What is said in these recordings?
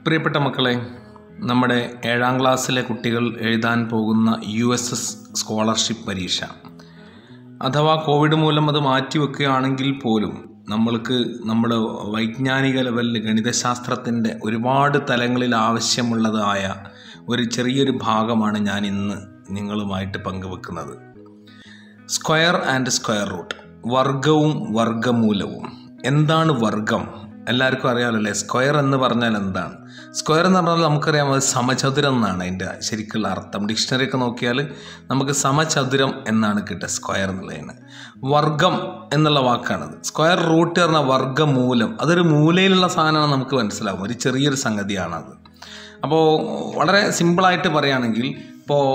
പ്രിയപ്പെട്ട മക്കളെ നമ്മുടെ ഏഴാം ക്ലാസ്സിലെ കുട്ടികൾ എഴുതാൻ പോകുന്ന യു എസ് എസ് സ്കോളർഷിപ്പ് പരീക്ഷ അഥവാ കോവിഡ് മൂലം അത് മാറ്റിവെക്കുകയാണെങ്കിൽ പോലും നമ്മൾക്ക് നമ്മുടെ വൈജ്ഞാനിക ലെവലിൽ ഗണിതശാസ്ത്രത്തിൻ്റെ ഒരുപാട് തലങ്ങളിൽ ആവശ്യമുള്ളതായ ഒരു ചെറിയൊരു ഭാഗമാണ് ഞാൻ ഇന്ന് നിങ്ങളുമായിട്ട് പങ്കുവെക്കുന്നത് സ്ക്വയർ ആൻഡ് സ്ക്വയർ റൂട്ട് വർഗവും വർഗമൂലവും എന്താണ് വർഗം എല്ലാവർക്കും അറിയാമല്ലോ സ്ക്വയർ എന്ന് പറഞ്ഞാൽ എന്താണ് സ്ക്വയർ എന്ന് പറഞ്ഞാൽ നമുക്കറിയാം അത് സമചതുരം എന്നാണ് അതിൻ്റെ ശരിക്കുള്ള അർത്ഥം ഡിക്ഷണറി ഒക്കെ നോക്കിയാൽ നമുക്ക് സമചതുരം എന്നാണ് കിട്ടുക സ്ക്വയർ എന്നുള്ളതിന് വർഗം എന്നുള്ള വാക്കാണത് സ്ക്വയർ റൂട്ട് പറഞ്ഞാൽ വർഗമൂലം അതൊരു മൂലയിലുള്ള സാധനമാണ് നമുക്ക് മനസ്സിലാവും ഒരു ചെറിയൊരു സംഗതിയാണത് അപ്പോൾ വളരെ സിമ്പിളായിട്ട് പറയുകയാണെങ്കിൽ ഇപ്പോൾ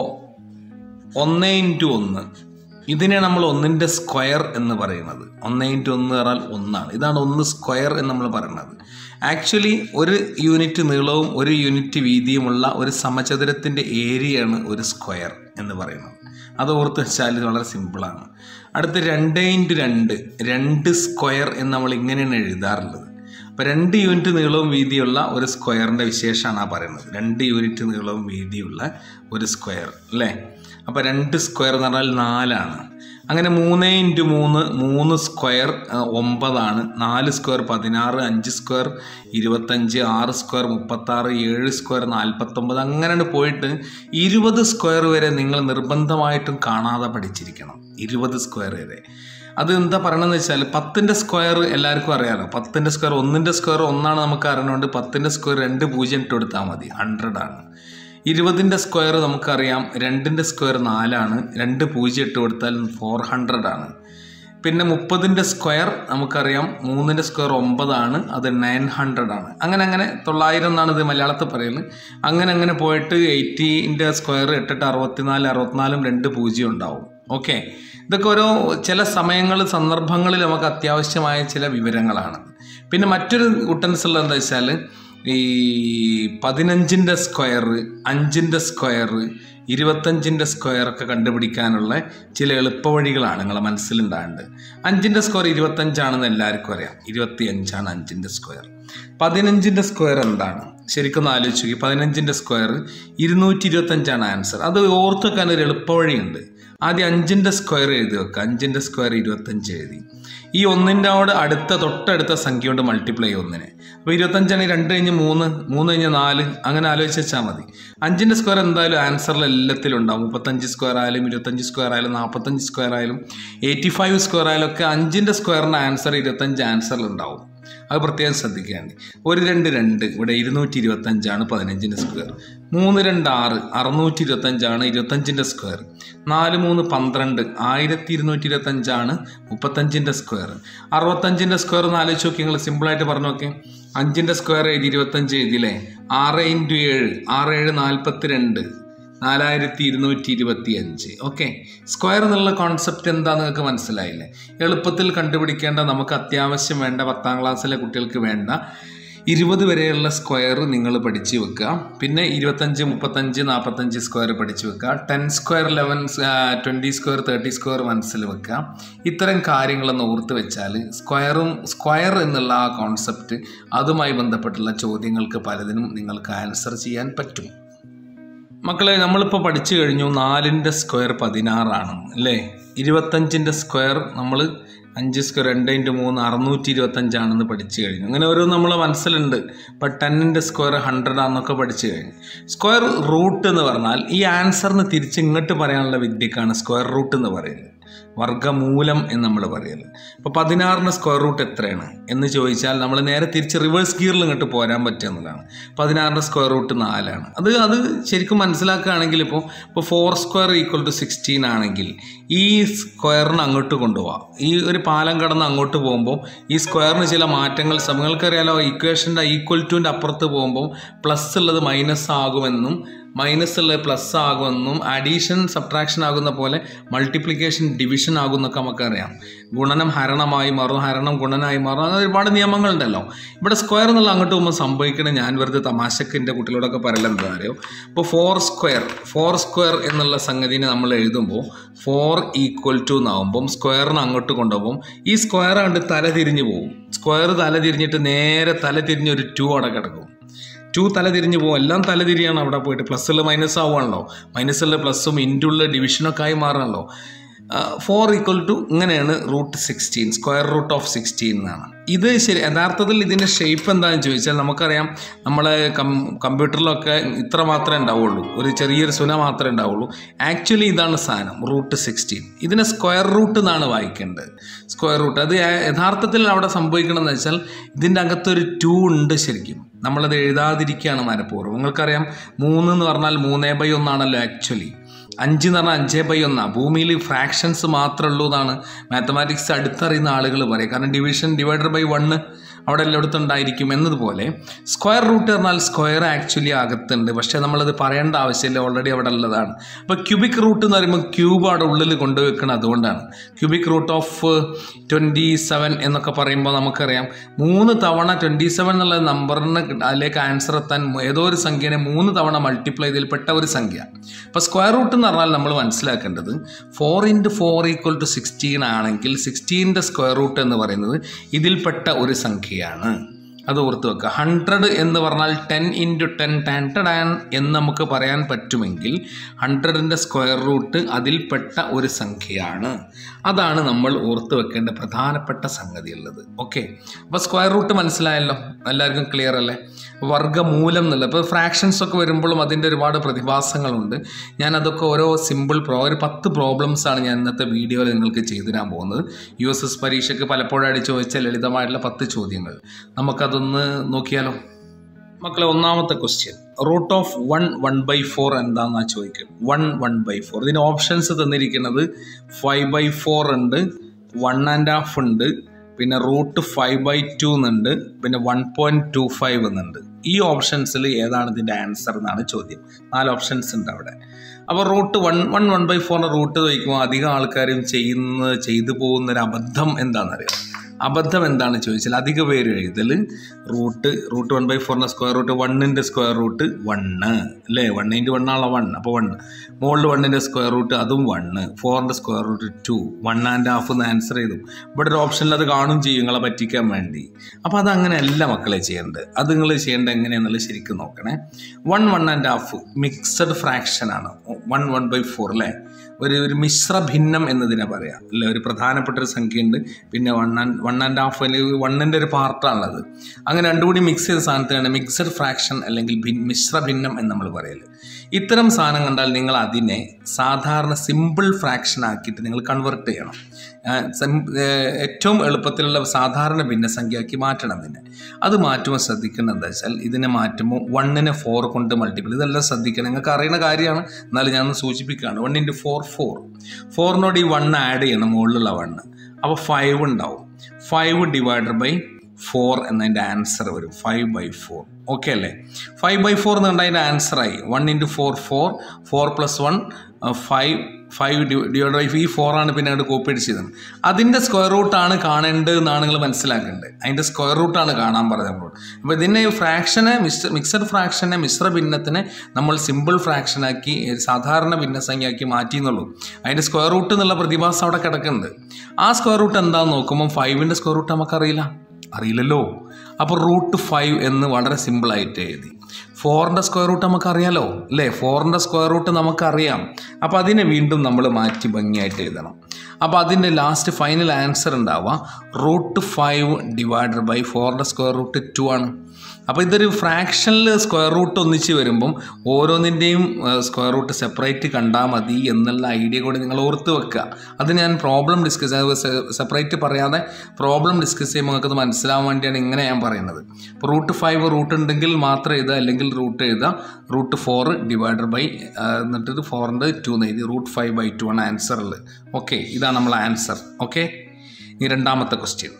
ഒന്ന് ഇൻറ്റു ഒന്ന് ഇതിനെ നമ്മൾ ഒന്നിൻ്റെ സ്ക്വയർ എന്ന് പറയുന്നത് ഒന്ന് ഇൻറ്റു ഒന്ന് പറഞ്ഞാൽ ഒന്നാണ് ഇതാണ് ഒന്ന് സ്ക്വയർ എന്ന് നമ്മൾ പറയുന്നത് ആക്ച്വലി ഒരു യൂണിറ്റ് നീളവും ഒരു യൂണിറ്റ് വീതിയുമുള്ള ഒരു സമചതുരത്തിൻ്റെ ഏരിയയാണ് ഒരു സ്ക്വയർ എന്ന് പറയുന്നത് അത് ഓർത്ത് വെച്ചാൽ വളരെ സിമ്പിളാണ് അടുത്ത് രണ്ട് ഇൻറ്റു രണ്ട് രണ്ട് സ്ക്വയർ എന്ന് നമ്മൾ ഇങ്ങനെയാണ് എഴുതാറുള്ളത് അപ്പോൾ രണ്ട് യൂണിറ്റ് നീളവും വീതിയുള്ള ഒരു സ്ക്വയറിൻ്റെ വിശേഷമാണ് ആ പറയുന്നത് രണ്ട് യൂണിറ്റ് നീളവും വീതിയുള്ള ഒരു സ്ക്വയർ അല്ലേ അപ്പോൾ രണ്ട് സ്ക്വയർ എന്ന് പറഞ്ഞാൽ നാലാണ് അങ്ങനെ മൂന്ന് ഇൻറ്റു മൂന്ന് മൂന്ന് സ്ക്വയർ ഒമ്പതാണ് നാല് സ്ക്വയർ പതിനാറ് അഞ്ച് സ്ക്വയർ ഇരുപത്തഞ്ച് ആറ് സ്ക്വയർ മുപ്പത്താറ് ഏഴ് സ്ക്വയർ നാൽപ്പത്തൊമ്പത് അങ്ങനെയാണ് പോയിട്ട് ഇരുപത് സ്ക്വയർ വരെ നിങ്ങൾ നിർബന്ധമായിട്ടും കാണാതെ പഠിച്ചിരിക്കണം ഇരുപത് സ്ക്വയർ വരെ അത് എന്താ പറയണമെന്ന് വെച്ചാൽ പത്തിൻ്റെ സ്ക്വയർ എല്ലാവർക്കും അറിയാമല്ലോ പത്തിൻ്റെ സ്ക്വയർ ഒന്നിൻ്റെ സ്ക്വയർ ഒന്നാണ് നമുക്ക് അറിയണോണ്ട് പത്തിൻ്റെ സ്ക്വയർ രണ്ട് പൂജ്യം ഇട്ട് കൊടുത്താൽ മതി ഹൺഡ്രഡ് ആണ് ഇരുപതിൻ്റെ സ്ക്വയർ നമുക്കറിയാം രണ്ടിൻ്റെ സ്ക്വയർ നാലാണ് രണ്ട് പൂജ്യം ഇട്ട് കൊടുത്താൽ ഫോർ ഹൺഡ്രഡ് ആണ് പിന്നെ മുപ്പതിൻ്റെ സ്ക്വയർ നമുക്കറിയാം മൂന്നിൻ്റെ സ്ക്വയർ ഒമ്പതാണ് അത് നയൻ ഹൺഡ്രഡ് ആണ് അങ്ങനെ അങ്ങനെ തൊള്ളായിരം എന്നാണ് ഇത് മലയാളത്തിൽ പറയുന്നത് അങ്ങനെ അങ്ങനെ പോയിട്ട് എയ്റ്റീൻ്റെ സ്ക്വയർ എട്ടിട്ട് അറുപത്തിനാല് അറുപത്തിനാലും രണ്ട് പൂജ്യം ഉണ്ടാവും ഓക്കെ ഇതൊക്കെ ഓരോ ചില സമയങ്ങൾ സന്ദർഭങ്ങളിൽ നമുക്ക് അത്യാവശ്യമായ ചില വിവരങ്ങളാണ് പിന്നെ മറ്റൊരു കുട്ടൻസ് ഉള്ളത് എന്താ വെച്ചാൽ ഈ പതിനഞ്ചിൻ്റെ സ്ക്വയർ അഞ്ചിൻ്റെ സ്ക്വയർ ഇരുപത്തഞ്ചിൻ്റെ സ്ക്വയർ ഒക്കെ കണ്ടുപിടിക്കാനുള്ള ചില എളുപ്പവഴികളാണ് നിങ്ങളെ മനസ്സിലുണ്ടാണ്ട് അഞ്ചിൻ്റെ സ്ക്വയർ ഇരുപത്തഞ്ചാണെന്ന് എല്ലാവർക്കും അറിയാം ഇരുപത്തി അഞ്ചാണ് അഞ്ചിൻ്റെ സ്ക്വയർ പതിനഞ്ചിൻ്റെ സ്ക്വയർ എന്താണ് ശരിക്കും ഒന്ന് ആലോചിച്ച് നോക്കി പതിനഞ്ചിൻ്റെ സ്ക്വയർ ഇരുന്നൂറ്റി ഇരുപത്തഞ്ചാണ് ആൻസർ അത് ഓർത്ത് വെക്കാൻ ഒരു എളുപ്പവഴിയുണ്ട് ആദ്യം അഞ്ചിൻ്റെ സ്ക്വയർ എഴുതി വെക്കുക അഞ്ചിൻ്റെ സ്ക്വയർ ഇരുപത്തഞ്ച് എഴുതി ഈ ഒന്നിൻ്റെ അവിടെ അടുത്ത തൊട്ടടുത്ത സംഖ്യ കൊണ്ട് മൾട്ടിപ്ലൈ ഒന്നിന് അപ്പോൾ ഇരുപത്തഞ്ചാണെങ്കിൽ രണ്ട് കഴിഞ്ഞ് മൂന്ന് മൂന്ന് കഴിഞ്ഞ് നാല് അങ്ങനെ ആലോചിച്ച് വെച്ചാൽ മതി അഞ്ചിൻ്റെ സ്ക്വയർ എന്തായാലും ആൻസറിൽ എല്ലാത്തിലും ഉണ്ടാവും മുപ്പത്തഞ്ച് സ്ക്വയർ ആയാലും ഇരുപത്തഞ്ച് സ്ക്വയർ ആയാലും നാൽപ്പത്തഞ്ച് സ്ക്വയർ ആയാലും എയ്റ്റി ഫൈവ് സ്ക്വയർ ആയാലും ഒക്കെ അഞ്ചിൻ്റെ സ്ക്വയറിൻ്റെ ആൻസർ ഇരുപത്തഞ്ച് ആൻസറിൽ ഉണ്ടാവും അത് പ്രത്യേകം ശ്രദ്ധിക്കുകയാണ് ഒരു രണ്ട് രണ്ട് ഇവിടെ ഇരുന്നൂറ്റി ഇരുപത്തഞ്ചാണ് പതിനഞ്ചിൻ്റെ സ്ക്വയർ മൂന്ന് രണ്ട് ആറ് അറുന്നൂറ്റി ഇരുപത്തഞ്ചാണ് ഇരുപത്തഞ്ചിൻ്റെ സ്ക്വയർ നാല് മൂന്ന് പന്ത്രണ്ട് ആയിരത്തി ഇരുന്നൂറ്റി ഇരുപത്തഞ്ചാണ് മുപ്പത്തഞ്ചിൻ്റെ സ്ക്വയർ അറുപത്തഞ്ചിൻ്റെ സ്ക്വയർ ഒന്ന് ആലോചിച്ച് നോക്കി നിങ്ങൾ സിമ്പിളായിട്ട് പറഞ്ഞു നോക്കി അഞ്ചിൻ്റെ സ്ക്വയർ എഴുതി ഇരുപത്തഞ്ച് എഴുതിയില്ലേ ആറ് ഇൻറ്റു ഏഴ് ആറ് ഏഴ് നാൽപ്പത്തി രണ്ട് നാലായിരത്തി ഇരുന്നൂറ്റി ഇരുപത്തി അഞ്ച് ഓക്കെ സ്ക്വയർ എന്നുള്ള കോൺസെപ്റ്റ് എന്താ നിങ്ങൾക്ക് മനസ്സിലായില്ലേ എളുപ്പത്തിൽ കണ്ടുപിടിക്കേണ്ട നമുക്ക് അത്യാവശ്യം വേണ്ട പത്താം ക്ലാസ്സിലെ കുട്ടികൾക്ക് വേണ്ട ഇരുപത് വരെയുള്ള സ്ക്വയർ നിങ്ങൾ പഠിച്ചു വെക്കുക പിന്നെ ഇരുപത്തഞ്ച് മുപ്പത്തഞ്ച് നാൽപ്പത്തഞ്ച് സ്ക്വയർ പഠിച്ചു വെക്കുക ten square eleven twenty square thirty square മനസ്സിൽ വെക്കുക ഇത്തരം കാര്യങ്ങളൊന്ന് ഓർത്ത് വെച്ചാൽ സ്ക്വയറും സ്ക്വയർ എന്നുള്ള ആ കോൺസെപ്റ്റ് അതുമായി ബന്ധപ്പെട്ടുള്ള ചോദ്യങ്ങൾക്ക് പലതിനും നിങ്ങൾക്ക് ആൻസർ ചെയ്യാൻ പറ്റും മക്കളെ നമ്മളിപ്പോൾ പഠിച്ചു കഴിഞ്ഞു നാലിൻ്റെ സ്ക്വയർ പതിനാറാണ് അല്ലേ ഇരുപത്തഞ്ചിൻ്റെ സ്ക്വയർ നമ്മൾ അഞ്ച് സ്ക്വയർ രണ്ട് ഇൻറ്റു മൂന്ന് അറുന്നൂറ്റി ഇരുപത്തഞ്ചാണെന്ന് പഠിച്ചു കഴിഞ്ഞു അങ്ങനെ ഓരോ നമ്മളെ മനസ്സിലുണ്ട് ഇപ്പം ടെന്നിൻ്റെ സ്ക്വയർ ഹൺഡ്രഡ് ആണെന്നൊക്കെ പഠിച്ചു കഴിഞ്ഞു സ്ക്വയർ റൂട്ട് എന്ന് പറഞ്ഞാൽ ഈ ആൻസറിന് തിരിച്ച് ഇങ്ങോട്ട് പറയാനുള്ള വിദ്യക്കാണ് സ്ക്വയർ റൂട്ട് എന്ന് പറയുന്നത് വർഗമൂലം എന്ന് നമ്മൾ പറയല് ഇപ്പോൾ പതിനാറിന് സ്ക്വയർ റൂട്ട് എത്രയാണ് എന്ന് ചോദിച്ചാൽ നമ്മൾ നേരെ തിരിച്ച് റിവേഴ്സ് ഗിയറിൽ ഇങ്ങോട്ട് പോരാൻ പറ്റുക എന്നുള്ളതാണ് പതിനാറിന് സ്ക്വയർ റൂട്ട് നാലാണ് അത് അത് ശരിക്കും മനസ്സിലാക്കുകയാണെങ്കിൽ ഇപ്പോൾ ഇപ്പോൾ four square equal to sixteen ആണെങ്കിൽ ഈ സ്ക്വയറിന് അങ്ങോട്ട് കൊണ്ടുപോകാം ഈ ഒരു പാലം കടന്ന് അങ്ങോട്ട് പോകുമ്പോൾ ഈ സ്ക്വയറിന് ചില മാറ്റങ്ങൾ നിങ്ങൾക്കറിയാലോ ഇക്വേഷൻ്റെ ഈക്വൽ ടുവിൻ്റെ അപ്പുറത്ത് പോകുമ്പോൾ പ്ലസ് ഉള്ളത് മൈനസ് ആകുമെന്നും മൈനസ് ഉള്ളത് പ്ലസ് ആകുമെന്നും അഡീഷൻ സബ്ട്രാക്ഷൻ ആകുന്ന പോലെ മൾട്ടിപ്ലിക്കേഷൻ ഡിവിഷൻ ആകുമെന്നൊക്കെ നമുക്കറിയാം ഗുണനം ഹരണമായി മാറും ഹരണം ഗുണനായി മാറും അങ്ങനെ ഒരുപാട് നിയമങ്ങളുണ്ടല്ലോ ഇവിടെ സ്ക്വയർ എന്നുള്ള അങ്ങോട്ട് പോകുമ്പോൾ സംഭവിക്കണം ഞാൻ വെറുതെ തമാശക്ക് എൻ്റെ കുട്ടികളോടൊക്കെ പറയല എന്താ അറിയോ ഇപ്പോൾ ഫോർ സ്ക്വയർ ഫോർ സ്ക്വയർ എന്നുള്ള സംഗതിനെ നമ്മൾ എഴുതുമ്പോൾ ഫോർ ഈക്വൽ ടു എന്നാകുമ്പം സ്ക്വയറിന് അങ്ങോട്ട് കൊണ്ടുപോകും ഈ സ്ക്വയർ കണ്ട് തല തിരിഞ്ഞു പോകും സ്ക്വയർ തല തിരിഞ്ഞിട്ട് നേരെ തല തിരിഞ്ഞ് ഒരു ടു അവിടെ കിടക്കും ടു തല തിരിഞ്ഞ് പോകും എല്ലാം തല തിരിയാണ് അവിടെ പോയിട്ട് പ്ലസ്സിൽ മൈനസ് ആവുകയാണല്ലോ മൈനസിൽ പ്ലസ്സും ഇൻറ്റുള്ള ഡിവിഷനൊക്കെ ആയി മാറണമല്ലോ ഫോർ ഈക്വൽ ടു ഇങ്ങനെയാണ് root sixteen square root of sixteen എന്നാണ് ഇത് ശരി യഥാർത്ഥത്തിൽ ഇതിൻ്റെ ഷേപ്പ് എന്താണെന്ന് ചോദിച്ചാൽ നമുക്കറിയാം നമ്മളെ കം കമ്പ്യൂട്ടറിലൊക്കെ ഇത്ര മാത്രമേ ഉണ്ടാവുള്ളൂ ഒരു ചെറിയൊരു സുന മാത്രമേ ഉണ്ടാവുള്ളൂ ആക്ച്വലി ഇതാണ് സാധനം റൂട്ട് സിക്സ്റ്റീൻ ഇതിനെ സ്ക്വയർ റൂട്ട് എന്നാണ് വായിക്കേണ്ടത് സ്ക്വയർ റൂട്ട് അത് യഥാർത്ഥത്തിൽ അവിടെ സംഭവിക്കണമെന്ന് വെച്ചാൽ ഇതിൻ്റെ അകത്തൊരു ടു ഉണ്ട് ശരിക്കും നമ്മളത് എഴുതാതിരിക്കുകയാണ് മനഃപൂർവ്വം നിങ്ങൾക്കറിയാം മൂന്ന് എന്ന് പറഞ്ഞാൽ മൂന്നേ ബൈ ഒന്നാണല്ലോ ആക്ച്വലി അഞ്ച് എന്ന് പറഞ്ഞാൽ അഞ്ചേ ബൈ ഒന്നാണ് ഭൂമിയിൽ ഫ്രാക്ഷൻസ് മാത്രമേ ഉള്ളൂ എന്നാണ് മാത്തമാറ്റിക്സ് അടുത്തറിയുന്ന ആളുകൾ പറയും കാരണം ഡിവിഷൻ ഡിവൈഡർ ബൈ വണ്ണ് അവിടെ എല്ലായിടത്തും ഉണ്ടായിരിക്കും എന്നതുപോലെ സ്ക്വയർ റൂട്ട് പറഞ്ഞാൽ സ്ക്വയർ ആക്ച്വലി അകത്തുണ്ട് പക്ഷേ നമ്മളത് പറയേണ്ട ആവശ്യമില്ല ഓൾറെഡി അവിടെ ഉള്ളതാണ് അപ്പോൾ ക്യൂബിക് റൂട്ട് എന്ന് പറയുമ്പോൾ ക്യൂബ് അവിടെ ഉള്ളിൽ കൊണ്ടുവെക്കണം അതുകൊണ്ടാണ് cubic root of twenty seven എന്നൊക്കെ പറയുമ്പോൾ നമുക്കറിയാം മൂന്ന് തവണ ട്വൻറ്റി സെവൻ എന്നുള്ള നമ്പറിന് അതിലേക്ക് ആൻസർ എത്താൻ ഏതോ ഒരു സംഖ്യനെ മൂന്ന് തവണ മൾട്ടിപ്ലൈ ചെയ്തതിൽപ്പെട്ട ഒരു സംഖ്യ അപ്പോൾ സ്ക്വയർ റൂട്ട് എന്ന് പറഞ്ഞാൽ നമ്മൾ മനസ്സിലാക്കേണ്ടത് four into four equal to sixteen ആണെങ്കിൽ സിക്സ്റ്റീൻ്റെ സ്ക്വയർ റൂട്ട് എന്ന് പറയുന്നത് ഇതിൽപ്പെട്ട ഒരു സംഖ്യയാണ് അത് ഓർത്ത് വെക്കുക ഹൺഡ്രഡ് എന്ന് പറഞ്ഞാൽ ten into ten ten ten എന്ന് നമുക്ക് പറയാൻ പറ്റുമെങ്കിൽ ഹൺഡ്രഡിൻ്റെ സ്ക്വയർ റൂട്ട് അതിൽപ്പെട്ട ഒരു സംഖ്യയാണ് അതാണ് നമ്മൾ ഓർത്ത് വെക്കേണ്ട പ്രധാനപ്പെട്ട സംഗതി ഉള്ളത് ഓക്കെ അപ്പോൾ സ്ക്വയർ റൂട്ട് മനസ്സിലായല്ലോ എല്ലാവർക്കും ക്ലിയർ അല്ലേ വർഗ്ഗമൂലം എന്നുള്ള ഇപ്പോൾ ഫ്രാക്ഷൻസ് ഒക്കെ വരുമ്പോഴും അതിൻ്റെ ഒരുപാട് പ്രതിഭാസങ്ങളുണ്ട് ഞാൻ അതൊക്കെ ഓരോ സിമ്പിൾ പ്രോ ഒരു പത്ത് പ്രോബ്ലംസ് ആണ് ഞാൻ ഇന്നത്തെ വീഡിയോയിൽ നിങ്ങൾക്ക് ചെയ്തു തരാൻ പോകുന്നത് യു എസ് എസ് പരീക്ഷയ്ക്ക് പലപ്പോഴായിട്ട് ചോദിച്ച ലളിതമായിട്ടുള്ള പത്ത് ചോദ്യങ്ങൾ നമുക്കതൊന്ന് നോക്കിയാലോ മക്കളെ ഒന്നാമത്തെ question root of one one by four എന്താണെന്നാ ചോദിക്കും വൺ വൺ ബൈ ഫോർ ഇതിന് ഓപ്ഷൻസ് തന്നിരിക്കുന്നത് ഫൈവ് ബൈ ഫോർ ഉണ്ട് വൺ ആൻഡ് ഹാഫ് ഉണ്ട് പിന്നെ റൂട്ട് ഫൈവ് ബൈ ടു എന്നുണ്ട് പിന്നെ വൺ പോയിൻറ്റ് ടു ഫൈവ് എന്നുണ്ട് ഈ ഓപ്ഷൻസിൽ ഏതാണ് ഇതിൻ്റെ ആൻസർ എന്നാണ് ചോദ്യം നാല് ഓപ്ഷൻസ് ഉണ്ട് അവിടെ അപ്പോൾ root one one one by ഫോറിൻ്റെ റൂട്ട് ചോദിക്കുമ്പോൾ അധികം ആൾക്കാരും ചെയ്യുന്ന ചെയ്തു പോകുന്ന ഒരു അബദ്ധം എന്താണെന്നറിയാം അബദ്ധം എന്താണ് ചോദിച്ചാൽ അധിക പേര് എഴുതൽ റൂട്ട് റൂട്ട് വൺ ബൈ ഫോറിൻ്റെ സ്ക്വയർ റൂട്ട് വണ്ണിൻ്റെ സ്ക്വയർ റൂട്ട് വണ്ണ് അല്ലേ വൺ ഇൻറ്റു വണ്ണാണല്ലോ വൺ അപ്പോൾ വൺ മുകളിൽ വണ്ണിൻ്റെ സ്ക്വയർ റൂട്ട് അതും വണ്ണ് ഫോറിൻ്റെ square root two one and half എന്ന് ആൻസർ ചെയ്തു ഇവിടെ ഒരു ഓപ്ഷനിൽ അത് കാണും ചെയ്യും നിങ്ങളെ പറ്റിക്കാൻ വേണ്ടി അപ്പോൾ അത് അങ്ങനെയല്ല മക്കളെ ചെയ്യേണ്ടത് അത് നിങ്ങൾ ചെയ്യേണ്ടത് എങ്ങനെയാണെന്നുള്ളത് ശരിക്കും നോക്കണേ one one and half mixed fraction ആണ് വൺ വൺ ബൈ ഫോർ അല്ലേ ഒരു ഒരു മിശ്ര ഭിന്നം എന്നതിനെ പറയാം അല്ലെ ഒരു പ്രധാനപ്പെട്ട ഒരു സംഖ്യയുണ്ട് പിന്നെ one and one and half അല്ലെങ്കിൽ വണ്ണിൻ്റെ ഒരു പാർട്ടാണുള്ളത് അങ്ങനെ രണ്ടും കൂടി മിക്സ് ചെയ്ത സാധനത്തിനാണ് മിക്സഡ് ഫ്രാക്ഷൻ അല്ലെങ്കിൽ ഭിൻ മിശ്ര ഭിന്നം എന്ന് നമ്മൾ പറയല് ഇത്തരം സാധനം കണ്ടാൽ നിങ്ങൾ അതിനെ സാധാരണ സിമ്പിൾ ഫ്രാക്ഷൻ ആക്കിയിട്ട് നിങ്ങൾ കൺവെർട്ട് ചെയ്യണം ഏറ്റവും എളുപ്പത്തിലുള്ള സാധാരണ ഭിന്നസംഖ്യയാക്കി മാറ്റണം ഇതിനെ അത് മാറ്റുമ്പോൾ ശ്രദ്ധിക്കേണ്ടത് എന്താ വെച്ചാൽ ഇതിനെ മാറ്റുമ്പോൾ വണ്ണിനെ ഫോർ കൊണ്ട് മൾട്ടിപ്പിൾ ഇതെല്ലാം ശ്രദ്ധിക്കണം നിങ്ങൾക്ക് അറിയുന്ന കാര്യമാണ് എന്നാലും ഞാൻ സൂചിപ്പിക്കുകയാണ് വൺ ഇൻറ്റു ഫോർ ഫോർ ഫോറിനോട് ഈ വൺ ആഡ് ചെയ്യണം മുകളിലുള്ള വണ്ണ് അപ്പോൾ ഫൈവ് ഉണ്ടാവും ഫൈവ് ഡിവൈഡഡ് ബൈ ഫോർ എന്നതിൻ്റെ ആൻസർ വരും ഫൈവ് ബൈ ഫോർ ഓക്കെ അല്ലേ ഫൈവ് ബൈ ഫോർ എന്ന് കണ്ടാൽ അതിൻ്റെ ആൻസറായി one into four four four plus one five five divide by ഈ ഫോറാണ് പിന്നെ അങ്ങോട്ട് കോപ്പി അടിച്ചത് അതിൻ്റെ സ്ക്വയർ റൂട്ടാണ് കാണേണ്ടത് എന്നാണ് നിങ്ങൾ മനസ്സിലാക്കേണ്ടത് അതിൻ്റെ സ്ക്വയർ റൂട്ടാണ് കാണാൻ പറഞ്ഞത് നമ്മളോട് അപ്പോൾ ഇതിനെ ഫ്രാക്ഷനെ മിക്സ് മിക്സഡ് ഫ്രാക്ഷനെ മിശ്ര ഭിന്നത്തിനെ നമ്മൾ സിമ്പിൾ ഫ്രാക്ഷനാക്കി സാധാരണ ഭിന്നസംഖ്യയാക്കി മാറ്റി എന്നുള്ളൂ അതിൻ്റെ സ്ക്വയർ റൂട്ട് എന്നുള്ള പ്രതിഭാസം അവിടെ കിടക്കുന്നുണ്ട് ആ സ്ക്വയർ റൂട്ട് എന്താണെന്ന് നോക്കുമ്പോൾ ഫൈവിൻ്റെ സ്ക്വയർ റൂട്ട് നമുക്കറിയില്ല അറിയില്ലല്ലോ അപ്പോൾ റൂട്ട് ഫൈവ് എന്ന് വളരെ സിമ്പിളായിട്ട് എഴുതി ഫോറിൻ്റെ സ്ക്വയർ റൂട്ട് നമുക്കറിയാലോ അല്ലേ ഫോറിൻ്റെ സ്ക്വയർ റൂട്ട് നമുക്കറിയാം അപ്പോൾ അതിനെ വീണ്ടും നമ്മൾ മാറ്റി ഭംഗിയായിട്ട് എഴുതണം അപ്പോൾ അതിൻ്റെ ലാസ്റ്റ് ഫൈനൽ ആൻസർ ഉണ്ടാവുക റൂട്ട് ഫൈവ് ഡിവൈഡഡ് ബൈ ഫോറിൻ്റെ സ്ക്വയർ റൂട്ട് ടു ആണ് അപ്പോൾ ഇതൊരു ഫ്രാക്ഷനിൽ സ്ക്വയർ റൂട്ട് ഒന്നിച്ച് വരുമ്പം ഓരോന്നിൻ്റെയും സ്ക്വയർ റൂട്ട് സെപ്പറേറ്റ് കണ്ടാൽ മതി എന്നുള്ള ഐഡിയ കൂടി നിങ്ങൾ ഓർത്ത് വെക്കുക അത് ഞാൻ പ്രോബ്ലം ഡിസ്കസ് സെപ്പറേറ്റ് പറയാതെ പ്രോബ്ലം ഡിസ്കസ് ചെയ്യുമ്പോൾ നിങ്ങൾക്ക് അത് മനസ്സിലാവാൻ വേണ്ടിയാണ് ഇങ്ങനെ ഞാൻ പറയുന്നത് ഇപ്പോൾ റൂട്ട് ഫൈവ് റൂട്ട് ഉണ്ടെങ്കിൽ മാത്രം എഴുതുക അല്ലെങ്കിൽ റൂട്ട് എഴുതുക റൂട്ട് ഫോർ ഡിവൈഡഡ് ബൈ എന്നിട്ട് ഫോറിൻ്റെ ടു എന്ന് എഴുതി റൂട്ട് ഫൈവ് ബൈ ടു ആണ് ആൻസറിൽ ഓക്കെ ഇതാണ് നമ്മളെ ആൻസർ ഓക്കെ ഇനി രണ്ടാമത്തെ ക്വസ്റ്റ്യൻ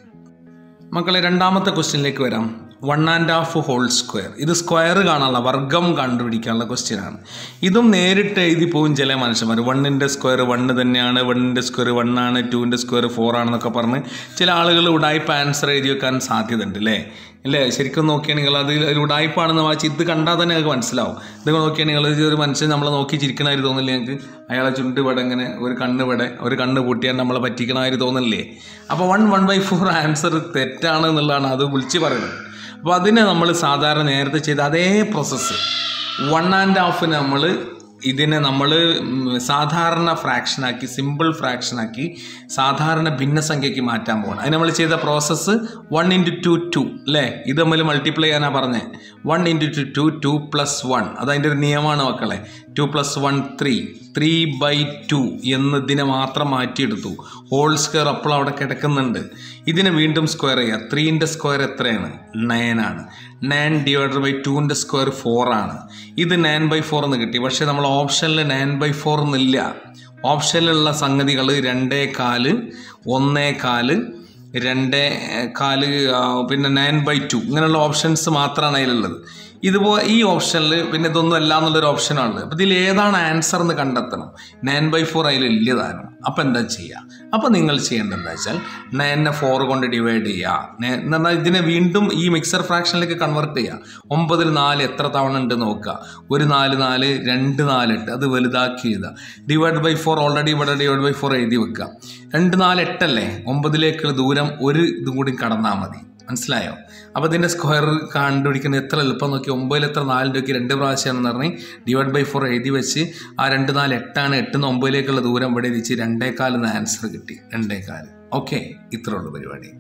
മക്കളെ രണ്ടാമത്തെ ക്വസ്റ്റ്യനിലേക്ക് വരാം one and half whole square ഇത് സ്ക്വയർ കാണാനുള്ള വർഗം കണ്ടുപിടിക്കാനുള്ള ക്വസ്റ്റ്യൻ ആണ് ഇതും നേരിട്ട് എഴുതി പോകും ചില മനുഷ്യന്മാർ വണ്ണിൻ്റെ സ്ക്വയർ വണ്ണ് തന്നെയാണ് വണ്ണിൻ്റെ സ്ക്വയർ വണ്ണാണ് ടുവിൻ്റെ സ്ക്വയർ ഫോർ ആണെന്നൊക്കെ പറഞ്ഞ് ചില ആളുകൾ ഉടായ്പ ആൻസർ എഴുതി വെക്കാൻ സാധ്യതയുണ്ട് അല്ലേ അല്ലേ ശരിക്കും നോക്കിയാൽ നിങ്ങൾ അത് ഒരു ഉടായ്പാണെന്ന് വായിച്ച് ഇത് കണ്ടാൽ തന്നെ നിങ്ങൾക്ക് മനസ്സിലാവും ഇത് നോക്കിയാൽ നിങ്ങൾ ഒരു മനുഷ്യൻ നമ്മളെ നോക്കി ചിരിക്കണമാതിരി തോന്നില്ലേ നിങ്ങൾക്ക് അയാളെ ചുണ്ട് ഇവിടെ ഇങ്ങനെ ഒരു കണ്ണ് ഇവിടെ ഒരു കണ്ണ് പൂട്ടിയാൽ നമ്മളെ പറ്റിക്കണമാതിരി തോന്നില്ലേ അപ്പോൾ one one by four answer തെറ്റാണ് എന്നുള്ളതാണ് അത് വിളിച്ച് പറയുന്നത് അപ്പോൾ അതിനെ നമ്മൾ സാധാരണ നേരത്തെ ചെയ്ത അതേ പ്രോസസ്സ് വൺ ആൻഡ് ഹാഫ് നമ്മൾ ഇതിനെ നമ്മൾ സാധാരണ ഫ്രാക്ഷനാക്കി സിമ്പിൾ ഫ്രാക്ഷനാക്കി സാധാരണ ഭിന്നസംഖ്യയ്ക്ക് മാറ്റാൻ പോകണം അതിന് നമ്മൾ ചെയ്ത process one into two two അല്ലേ ഇത് തമ്മിൽ മൾട്ടിപ്ലൈ ചെയ്യാനാണ് പറഞ്ഞത് one into two two two plus one അതതിൻ്റെ ഒരു നിയമമാണ് മക്കളെ two plus one three three by two എന്നതിനെ മാത്രം മാറ്റിയെടുത്തു ഹോൾ സ്ക്വയർ അപ്പോൾ അവിടെ കിടക്കുന്നുണ്ട് ഇതിനെ വീണ്ടും സ്ക്വയർ ചെയ്യുക ത്രീൻ്റെ സ്ക്വയർ എത്രയാണ് നയൻ ആണ് നയൻ ഡിവൈഡഡ് ബൈ ടുവിൻ്റെ സ്ക്വയർ ഫോർ ആണ് ഇത് നയൻ ബൈ ഫോർ എന്ന് കിട്ടി പക്ഷേ നമ്മൾ ഓപ്ഷനിൽ നയൻ ബൈ ഫോർ എന്നില്ല ഓപ്ഷനിലുള്ള സംഗതികൾ രണ്ടേ കാല് ഒന്നേ കാല് രണ്ട് കാല് ആ, പിന്നെ നയൻ ബൈ ടു ഇങ്ങനെയുള്ള ഓപ്ഷൻസ് മാത്രമാണ് അതിലുള്ളത് ഇതുപോ ഈ ഓപ്ഷനിൽ പിന്നെ ഇതൊന്നും അല്ല എന്നുള്ളൊരു ഓപ്ഷനാണുള്ളത് അപ്പോൾ ഇതിൽ ഏതാണ് ആൻസർ എന്ന് കണ്ടെത്തണം നയൻ ബൈ ഫോർ അതിൽ ഇല്ലതാനും അപ്പോൾ എന്താ ചെയ്യുക അപ്പോൾ നിങ്ങൾ ചെയ്യേണ്ടത് എന്താ വെച്ചാൽ നയനെ ഫോർ കൊണ്ട് ഡിവൈഡ് ചെയ്യുക നെ- എന്ന് പറഞ്ഞാൽ ഇതിനെ വീണ്ടും ഈ മിക്സർ ഫ്രാക്ഷനിലേക്ക് കൺവെർട്ട് ചെയ്യുക ഒമ്പതിൽ നാല് എത്ര തവണ ഉണ്ട് നോക്കുക ഒരു നാല് നാല് രണ്ട് നാല് എട്ട് അത് വലുതാക്കി എഴുതുക ഡിവൈഡ് ബൈ ഫോർ ഓൾറെഡി ഇവിടെ ഡിവൈഡ് ബൈ ഫോർ എഴുതി വെക്കുക രണ്ട് നാല് എട്ടല്ലേ ഒമ്പതിലേക്കുള്ള ദൂരം ഒരു ഇതും കൂടി കടന്നാൽ മതി മനസ്സിലായോ അപ്പോൾ ഇതിൻ്റെ സ്ക്വയർ കണ്ടുപിടിക്കുന്നത് എത്ര എളുപ്പം നോക്കി ഒമ്പതിൽ എത്ര നാലിൻ്റെ ഒക്കെ രണ്ട് പ്രാവശ്യമാണെന്ന് പറഞ്ഞ് ഡിവൈഡ് ബൈ ഫോർ എഴുതി വെച്ച് ആ രണ്ട് നാല് എട്ടാണ് എട്ടുന്ന് ഒമ്പതിലേക്കുള്ള ദൂരം ഇവിടെ എഴുതിച്ച് രണ്ടേക്കാലെന്ന് ആൻസർ കിട്ടി രണ്ടേക്കാല് ഓക്കെ ഇത്രേ ഉള്ളൂ പരിപാടി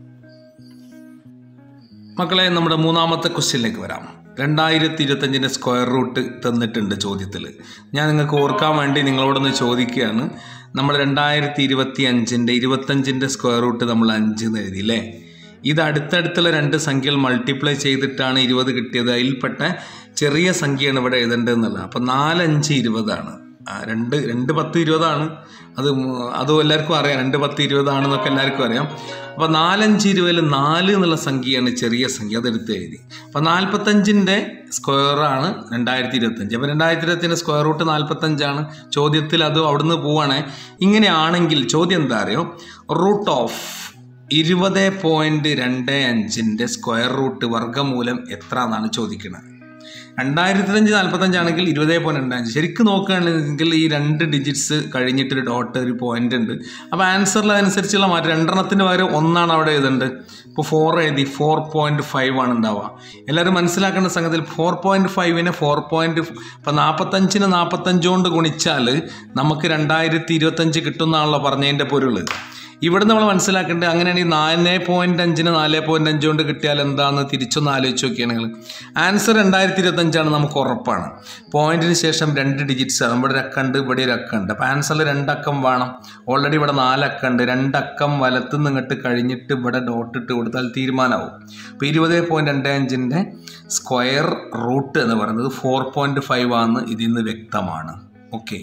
മക്കളെ നമ്മുടെ മൂന്നാമത്തെ ക്വസ്റ്റ്യനിലേക്ക് വരാം രണ്ടായിരത്തി ഇരുപത്തഞ്ചിൻ്റെ സ്ക്വയർ റൂട്ട് തന്നിട്ടുണ്ട് ചോദ്യത്തിൽ ഞാൻ നിങ്ങൾക്ക് ഓർക്കാൻ വേണ്ടി നിങ്ങളോടൊന്ന് ചോദിക്കുകയാണ് നമ്മൾ രണ്ടായിരത്തി ഇരുപത്തി അഞ്ചിൻ്റെ ഇരുപത്തഞ്ചിൻ്റെ സ്ക്വയർ റൂട്ട് നമ്മൾ അഞ്ച് എന്ന് എഴുതി അല്ലേ ഇത് അടുത്തടുത്തുള്ള രണ്ട് സംഖ്യകൾ മൾട്ടിപ്ലൈ ചെയ്തിട്ടാണ് ഇരുപത് കിട്ടിയത് അതിൽപ്പെട്ട ചെറിയ സംഖ്യയാണ് ഇവിടെ എഴുതേണ്ടതെന്നുള്ളത് അപ്പോൾ നാലഞ്ച് ഇരുപതാണ് ആ, രണ്ട് രണ്ട് പത്ത് ഇരുപതാണ് അത് മു- അതും എല്ലാവർക്കും അറിയാം രണ്ട് പത്ത് ഇരുപതാണെന്നൊക്കെ എല്ലാവർക്കും അറിയാം അപ്പോൾ നാലഞ്ച് ഇരുപതിൽ നാല് എന്നുള്ള സംഖ്യയാണ് ചെറിയ സംഖ്യ അതെടുത്ത് എഴുതി അപ്പോൾ നാൽപ്പത്തഞ്ചിൻ്റെ സ്ക്വയറാണ് രണ്ടായിരത്തി ഇരുപത്തഞ്ച് അപ്പോൾ രണ്ടായിരത്തി ഇരുപത്തിൻ്റെ സ്ക്വയർ റൂട്ട് നാൽപ്പത്തഞ്ചാണ് ചോദ്യത്തിൽ അത് അവിടുന്ന് പോവാണ് ഇങ്ങനെയാണെങ്കിൽ ചോദ്യം എന്താ അറിയോ റൂട്ട് ഓഫ് ഇരുപത് പോയിൻറ്റ് രണ്ട് അഞ്ചിൻ്റെ സ്ക്വയർ റൂട്ട് വർഗ്ഗമൂലം എത്ര എന്നാണ് ചോദിക്കുന്നത് രണ്ടായിരത്തി അഞ്ച് നാൽപ്പത്തഞ്ചാണെങ്കിൽ ഇരുപത് പോയിന്റ് രണ്ട് അഞ്ച് ശരിക്കും നോക്കുകയാണെങ്കിൽ ഈ രണ്ട് ഡിജിറ്റ്സ് കഴിഞ്ഞിട്ടൊരു ഡോട്ട് ഒരു പോയിന്റ് ഉണ്ട് അപ്പോൾ ആൻസറിൽ അതനുസരിച്ചുള്ള മാറ്റം രണ്ടെണ്ണത്തിന് പകരം ഒന്നാണ് അവിടെ എഴുതേണ്ടത് ഇപ്പോൾ ഫോർ എഴുതി ഫോർ പോയിന്റ് ഫൈവ് ആണ് ഉണ്ടാവുക എല്ലാവരും മനസ്സിലാക്കേണ്ട സംഗതിയിൽ ഫോർ പോയിന്റ് ഫൈവിനെ ഫോർ പോയിന്റ് ഇപ്പം നാൽപ്പത്തഞ്ചിന് നാൽപ്പത്തഞ്ച് കൊണ്ട് ഗുണിച്ചാൽ നമുക്ക് രണ്ടായിരത്തി ഇരുപത്തഞ്ച് കിട്ടുന്നാണല്ലോ പറഞ്ഞതിൻ്റെ പൊരുൾ ഇവിടെ നമ്മൾ മനസ്സിലാക്കേണ്ടത് അങ്ങനെയാണെങ്കിൽ നാല് പോയിന്റ് അഞ്ചിന് നാല് പോയിന്റ് അഞ്ച് കൊണ്ട് കിട്ടിയാൽ എന്താണെന്ന് തിരിച്ചൊന്ന് ആലോചിച്ച് നോക്കിയാണ് നിങ്ങൾ ആൻസർ രണ്ടായിരത്തി ഇരുപത്തഞ്ചാണ് നമുക്ക് ഉറപ്പാണ് പോയിന്റിന് ശേഷം രണ്ട് ഡിജിറ്റ്സ് ആണ് ഇവിടെ ഒരു അക്കമുണ്ട് ഇവിടെ ഒരു അക്കമുണ്ട് അപ്പോൾ ആൻസറിൽ രണ്ടക്കം വേണം ഓൾറെഡി ഇവിടെ നാലക്കമുണ്ട് രണ്ടക്കം വലത്തുനിന്ന് ഇങ്ങോട്ട് കഴിഞ്ഞിട്ട് ഇവിടെ ഡോട്ട് ഇട്ട് കൊടുത്താൽ തീരുമാനമാവും അപ്പോൾ ഇരുപത് പോയിന്റ് രണ്ട് അഞ്ചിൻ്റെ സ്ക്വയർ റൂട്ട് എന്ന് പറയുന്നത് ഫോർ പോയിന്റ് ഫൈവ് ആണ് ഇതിൽ നിന്ന് വ്യക്തമാണ് ഓക്കെ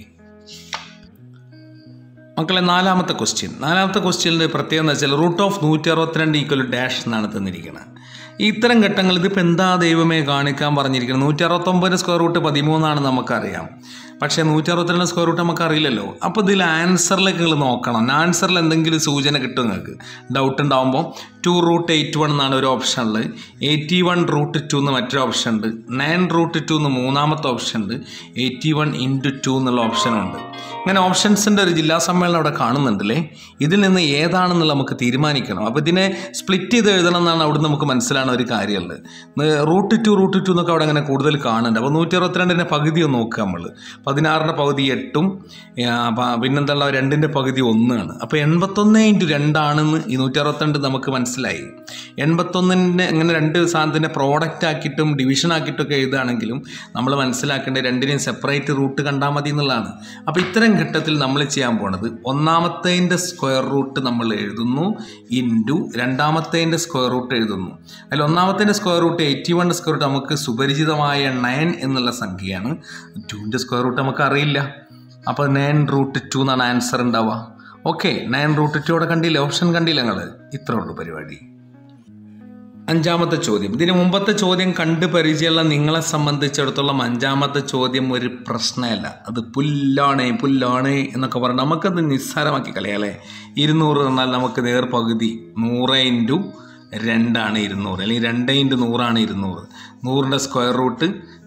മക്കളെ നാലാമത്തെ ക്വസ്റ്റ്യൻ നാലാമത്തെ ക്വസ്റ്റ്യനിൽ പ്രത്യേകത എന്ന് വെച്ചാൽ റൂട്ട് ഓഫ് നൂറ്റി അറുപത്തിരണ്ട് ഈക്വൽ ഡാഷ് എന്നാണ് തന്നിരിക്കുന്നത് ഇത്തരം ഘട്ടങ്ങൾ ഇതിപ്പോൾ എന്താ ദൈവമേ കാണിക്കാൻ പറഞ്ഞിരിക്കുന്നത് നൂറ്റി അറുപത്തൊമ്പതിന് സ്ക്വയർ റൂട്ട് പതിമൂന്നാണ് നമുക്കറിയാം പക്ഷേ നൂറ്റി അറുപത്തിരണ്ട് സ്ക്വയർ റൂട്ട് നമുക്ക് അറിയില്ലല്ലോ അപ്പോൾ ഇതിൽ ആൻസറിലേക്ക് നിങ്ങൾ നോക്കണം ആൻസറിൽ എന്തെങ്കിലും സൂചന കിട്ടും നിങ്ങൾക്ക് ഡൗട്ട് ഉണ്ടാകുമ്പോൾ ടു റൂട്ട് എയ്റ്റ് വൺ എന്നാണ് ഒരു ഓപ്ഷൻ ഉള്ളത് എയ്റ്റി വൺ റൂട്ട് ടു എന്ന് മറ്റൊരു ഓപ്ഷൻ ഉണ്ട് നയൻ റൂട്ട് ടു എന്ന് മൂന്നാമത്തെ ഓപ്ഷൻ ഉണ്ട് എയ്റ്റി വൺ ഇൻറ്റു ടു എന്നുള്ള ഓപ്ഷനുണ്ട് ഇങ്ങനെ ഓപ്ഷൻസിൻ്റെ ഒരു ജില്ലാ സമ്മേളനം അവിടെ കാണുന്നുണ്ടല്ലേ ഇതിൽ നിന്ന് ഏതാണെന്നുള്ള നമുക്ക് തീരുമാനിക്കണം അപ്പോൾ ഇതിനെ സ്പ്ലിറ്റ് ചെയ്ത് എഴുതണം എന്നാണ് അവിടെ നമുക്ക് മനസ്സിലാവുന്ന ഒരു കാര്യമുള്ളത് റൂട്ട് ടു റൂട്ട് ടു എന്നൊക്കെ അവിടെ അങ്ങനെ കൂടുതൽ കാണുന്നുണ്ട് അപ്പോൾ നൂറ്റി അറുപത്തിരണ്ടിൻ്റെ പകുതി ഒന്ന് നോക്കുക നമ്മൾ പതിനാറിൻ്റെ പകുതി എട്ടും ആ, പ- പിന്നെന്താ രണ്ടിൻ്റെ പകുതി ഒന്നാണ് അപ്പോൾ എൺപത്തൊന്ന് ഇൻറ്റു രണ്ടാണെന്ന് ഈ നൂറ്റി അറുപത്തിരണ്ട് നമുക്ക് മനസ്സിലായി എൺപത്തൊന്നിൻ്റെ ഇങ്ങനെ രണ്ട് സാധനത്തിൻ്റെ പ്രോഡക്റ്റ് ആക്കിയിട്ടും ഡിവിഷൻ ആക്കിയിട്ടൊക്കെ എഴുതുകയാണെങ്കിലും നമ്മൾ മനസ്സിലാക്കേണ്ട രണ്ടിനെയും സെപ്പറേറ്റ് റൂട്ട് കണ്ടാൽ മതി എന്നുള്ളതാണ് അപ്പോൾ ഇത്തരം ഘട്ടത്തിൽ നമ്മൾ ചെയ്യാൻ പോണത് ഒന്നാമത്തേൻ്റെ സ്ക്വയർ റൂട്ട് നമ്മൾ എഴുതുന്നു ഇൻറ്റു രണ്ടാമത്തേൻ്റെ സ്ക്വയർ റൂട്ട് എഴുതുന്നു അതിൽ ഒന്നാമത്തേൻ്റെ square root eighty one square root നമുക്ക് സുപരിചിതമായ നയൻ എന്നുള്ള സംഖ്യയാണ് ടുവിൻ്റെ സ്ക്വയർ റൂട്ട് നമുക്ക് അറിയില്ല അപ്പോൾ നയൻ റൂട്ട് ടു എന്നാണ് ആൻസർ ഉണ്ടാവുക ഓക്കെ നയൻ റൂട്ട് ടു അവിടെ കണ്ടില്ല ഓപ്ഷൻ കണ്ടില്ല നിങ്ങൾ ഇത്രേ ഉള്ളൂ പരിപാടി അഞ്ചാമത്തെ ചോദ്യം ഇതിന് മുമ്പത്തെ ചോദ്യം കണ്ട് പരിചയമുള്ള നിങ്ങളെ സംബന്ധിച്ചിടത്തോളം അഞ്ചാമത്തെ ചോദ്യം ഒരു പ്രശ്നമല്ല അത് പുല്ലാണേ പുല്ലാണേ എന്നൊക്കെ പറഞ്ഞ് നമുക്കത് നിസ്സാരമാക്കി കളയാലേ ഇരുന്നൂറ് എന്നാൽ നമുക്ക് നേർ പകുതി നൂറ് ഇൻറ്റു രണ്ടാണ് ഇരുന്നൂറ് അല്ലെങ്കിൽ രണ്ട് ഇൻറ്റു നൂറാണ് ഇരുന്നൂറ് നൂറിൻ്റെ സ്ക്വയർ റൂട്ട്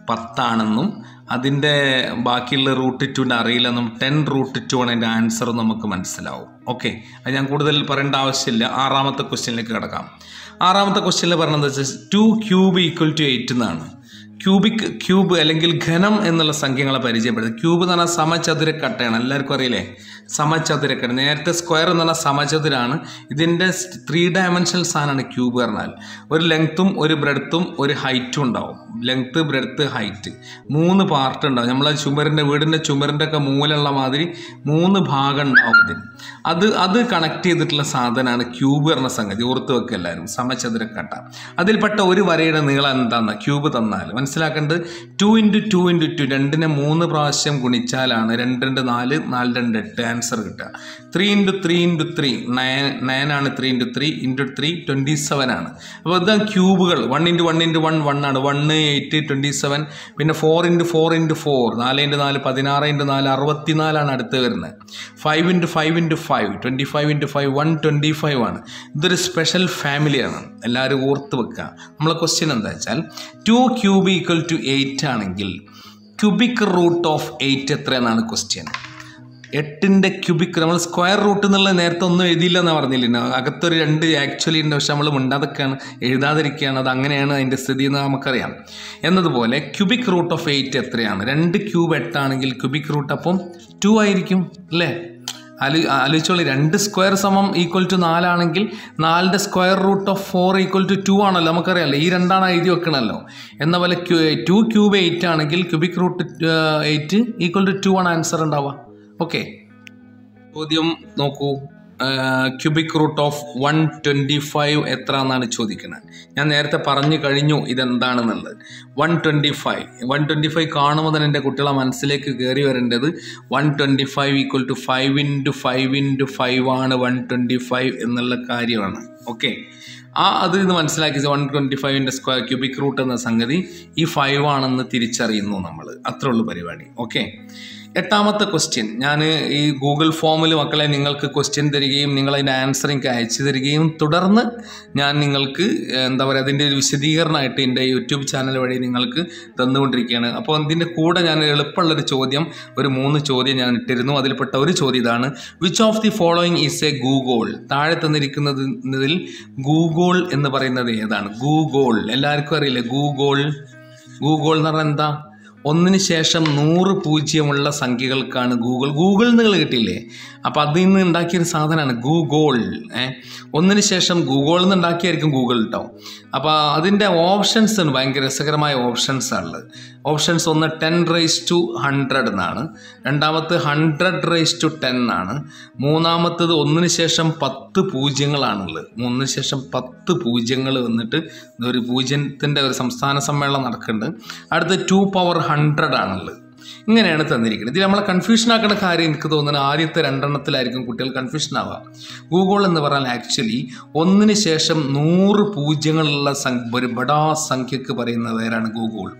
പത്താണെന്നും അതിൻ്റെ ബാക്കിയുള്ള റൂട്ട് ടുവിൻ്റെ അറിയില്ലെന്നും ടെൻ റൂട്ട് ടു ആണ് അതിൻ്റെ ആൻസർ നമുക്ക് മനസ്സിലാവും ഓക്കെ അത് ഞാൻ കൂടുതൽ പറയേണ്ട ആവശ്യമില്ല ആറാമത്തെ ക്വസ്റ്റ്യനിലേക്ക് കിടക്കാം ആറാമത്തെ ക്വസ്റ്റ്യനിൽ പറഞ്ഞത് വെച്ചാൽ two cube equal to eight എന്നാണ് ക്യൂബിക് ക്യൂബ് അല്ലെങ്കിൽ ഘനം എന്നുള്ള സംഖ്യകളെ പരിചയപ്പെടുത്തുന്നത് ക്യൂബ് എന്ന് പറഞ്ഞാൽ സമചതുരക്കട്ടയാണ് എല്ലാവർക്കും അറിയില്ലേ സമചതുരക്കട്ട നേരത്തെ സ്ക്വയർ എന്ന് പറഞ്ഞാൽ സമചതുരാണ് ഇതിൻ്റെ ത്രീ ഡയമെൻഷണൽ സാധനമാണ് ക്യൂബ് പറഞ്ഞാൽ ഒരു ലെങ്ത്തും ഒരു ബ്രെഡ്ത്തും ഒരു ഹൈറ്റും ഉണ്ടാവും ലെങ്ത്ത് ബ്രെഡ്ത്ത് ഹൈറ്റ് മൂന്ന് പാർട്ട് ഉണ്ടാവും നമ്മളെ ചുമരിൻ്റെ വീടിൻ്റെ ചുമരിൻ്റെ ഒക്കെ മൂലുള്ള മാതിരി മൂന്ന് ഭാഗം ഉണ്ടാവും ഇതിന് അത് അത് കണക്ട് ചെയ്തിട്ടുള്ള സാധനമാണ് ക്യൂബ് പറഞ്ഞ സംഗതി ഓർത്ത് വെക്കുക എല്ലാവരും സമചതുരക്കട്ട അതിൽപ്പെട്ട ഒരു വരയുടെ നീളം എന്താണെന്ന് ക്യൂബ് തന്നാൽ മനസ്സിലാക്കേണ്ടത് two into two into two രണ്ടിനെ മൂന്ന് പ്രാവശ്യം ഗുണിച്ചാലാണ് രണ്ട് രണ്ട് നാല് നാല് രണ്ട് എട്ട് ആൻസർ കിട്ടുക three into three into three nine nine ആണ് three into three into three twenty seven ആണ് അപ്പോൾ ഇത് ക്യൂബുകൾ one into one into one one ആണ് വണ്ണ് എയ്റ്റ് ട്വൻറ്റി സെവൻ പിന്നെ four into four into four നാല് ഇൻറ്റു നാല് പതിനാറ് ഇൻറ്റു നാല് അറുപത്തിനാലാണ് അടുത്ത് വരുന്നത് five into five into five twenty five into five one twenty five ആണ് ഇതൊരു സ്പെഷ്യൽ ഫാമിലിയാണ് എല്ലാവരും ഓർത്ത് വെക്കുക നമ്മളെ ക്വസ്റ്റ്യൻ എന്താ വെച്ചാൽ two cube equal to eight ആണെങ്കിൽ ക്യൂബിക് റൂട്ട് ഓഫ് എയ്റ്റ് എത്രയെന്നാണ് ക്വസ്റ്റ്യൻ എട്ടിൻ്റെ ക്യൂബിക് നമ്മൾ സ്ക്വയർ റൂട്ട് എന്നുള്ള നേരത്തെ ഒന്നും എഴുതിയില്ല എന്ന് പറഞ്ഞില്ല അകത്തൊരു രണ്ട് ആക്ച്വലി ഉണ്ട് പക്ഷെ നമ്മൾ മിണ്ടാതൊക്കെയാണ് എഴുതാതിരിക്കുകയാണ് അത് അങ്ങനെയാണ് അതിൻ്റെ സ്ഥിതി എന്ന് നമുക്കറിയാം എന്നതുപോലെ ക്യൂബിക് റൂട്ട് ഓഫ് എയ്റ്റ് എത്രയാണ് രണ്ട് ക്യൂബ് എട്ടാണെങ്കിൽ ക്യൂബിക് റൂട്ട് അപ്പം ടു ആയിരിക്കും അല്ലേ ആലോ ആലോചിച്ചോളി രണ്ട് സ്ക്വയർ സമം ഈക്വൽ ടു നാലാണെങ്കിൽ നാലിൻ്റെ square root of four equal to two ആണല്ലോ നമുക്കറിയാമല്ലോ ഈ രണ്ടാണ് എഴുതി വെക്കണമല്ലോ എന്ന പോലെ ക്യൂ ടു ക്യൂബ് എയ്റ്റ് ആണെങ്കിൽ cubic root eight equal to two ആണ് ആൻസർ ഉണ്ടാവുക ഓക്കെ ചോദ്യം നോക്കൂ cubic root of one twenty five എത്ര എന്നാണ് ചോദിക്കുന്നത് ഞാൻ നേരത്തെ പറഞ്ഞു കഴിഞ്ഞു ഇതെന്താണെന്നുള്ളത് one twenty five one twenty five കാണുമ്പോൾ തന്നെ എൻ്റെ കുട്ടികളെ മനസ്സിലേക്ക് കയറി വരേണ്ടത് one twenty five equal to five into five into five ആണ് വൺ ട്വൻറ്റി ഫൈവ് എന്നുള്ള കാര്യമാണ് ഓക്കെ ആ അത് ഇത് മനസ്സിലാക്കി വൺ ട്വൻറ്റി ഫൈവിൻ്റെ സ്ക്വയർ ക്യൂബിക് റൂട്ട് എന്ന സംഗതി ഈ ഫൈവ് ആണെന്ന് തിരിച്ചറിയുന്നു നമ്മൾ അത്രേ ഉള്ളൂ പരിപാടി ഓക്കെ എട്ടാമത്തെ ക്വസ്റ്റ്യൻ ഞാൻ ഈ ഗൂഗിൾ ഫോമിൽ മക്കളെ നിങ്ങൾക്ക് ക്വസ്റ്റ്യൻ തരികയും നിങ്ങൾ അതിൻ്റെ ആൻസർ എനിക്ക് അയച്ചു തരികയും തുടർന്ന് ഞാൻ നിങ്ങൾക്ക് എന്താ പറയുക അതിൻ്റെ ഒരു വിശദീകരണമായിട്ട് എൻ്റെ യൂട്യൂബ് ചാനൽ വഴി നിങ്ങൾക്ക് തന്നുകൊണ്ടിരിക്കുകയാണ് അപ്പോൾ അതിൻ്റെ കൂടെ ഞാൻ എളുപ്പമുള്ളൊരു ചോദ്യം ഒരു മൂന്ന് ചോദ്യം ഞാൻ ഇട്ടിരുന്നു അതിൽപ്പെട്ട ഒരു ചോദ്യം ഇതാണ് which of the following is a googol താഴെ തന്നിരിക്കുന്നതിൽ ഗൂഗോൾ എന്ന് പറയുന്നത് ഏതാണ് ഗൂഗോൾ എല്ലാവർക്കും അറിയില്ലേ ഗൂഗോൾ ഗൂഗോൾ എന്ന് പറഞ്ഞാൽ എന്താ ഒന്നിന് ശേഷം നൂറ് പൂജ്യമുള്ള സംഖ്യകൾക്കാണ് ഗൂഗിൾ ഗൂഗിൾ നിങ്ങൾ കിട്ടിയില്ലേ അപ്പോൾ അതിൽ നിന്ന് ഉണ്ടാക്കിയൊരു സാധനമാണ് ഗൂഗോൾ ഏ ഒന്നിന് ശേഷം ഗൂഗിളിൽ നിന്ന് ഉണ്ടാക്കിയായിരിക്കും ഗൂഗിൾ കേട്ടോ അപ്പോൾ അതിൻ്റെ ഓപ്ഷൻസ് ഉണ്ട് ഭയങ്കര രസകരമായ ഓപ്ഷൻസ് ഉള്ളത് ഓപ്ഷൻസ് ഒന്ന് ടെൻ റേസ് ടു ഹൺഡ്രഡ് എന്നാണ് രണ്ടാമത് ഹൺഡ്രഡ് റേസ് ടു ടെൻ ആണ് മൂന്നാമത്തത് ഒന്നിന് ശേഷം പത്ത് പൂജ്യങ്ങളാണുള്ളത് മൂന്നിന് ശേഷം പത്ത് പൂജ്യങ്ങൾ വന്നിട്ട് ഒരു പൂജ്യത്തിൻ്റെ ഒരു സംസ്ഥാന സമ്മേളനം നടക്കുന്നുണ്ട് അടുത്ത് ടു പവർ ഹൺഡ്രഡ് ആണുള്ളത് ഇങ്ങനെയാണ് തന്നിരിക്കുന്നത് ഇതിൽ നമ്മളെ കൺഫ്യൂഷൻ ആക്കുന്ന കാര്യം എനിക്ക് തോന്നുന്നത് ആദ്യത്തെ രണ്ടെണ്ണത്തിലായിരിക്കും കുട്ടികൾ കൺഫ്യൂഷൻ ആവുക ഗൂഗിൾ എന്ന് പറഞ്ഞാൽ ആക്ച്വലി ഒന്നിന് ശേഷം നൂറ് പൂജ്യങ്ങളുള്ള സംഖ്യ ഒരു ബഡാ സംഖ്യക്ക് പറയുന്ന പേരാണ് ഗൂഗിൾ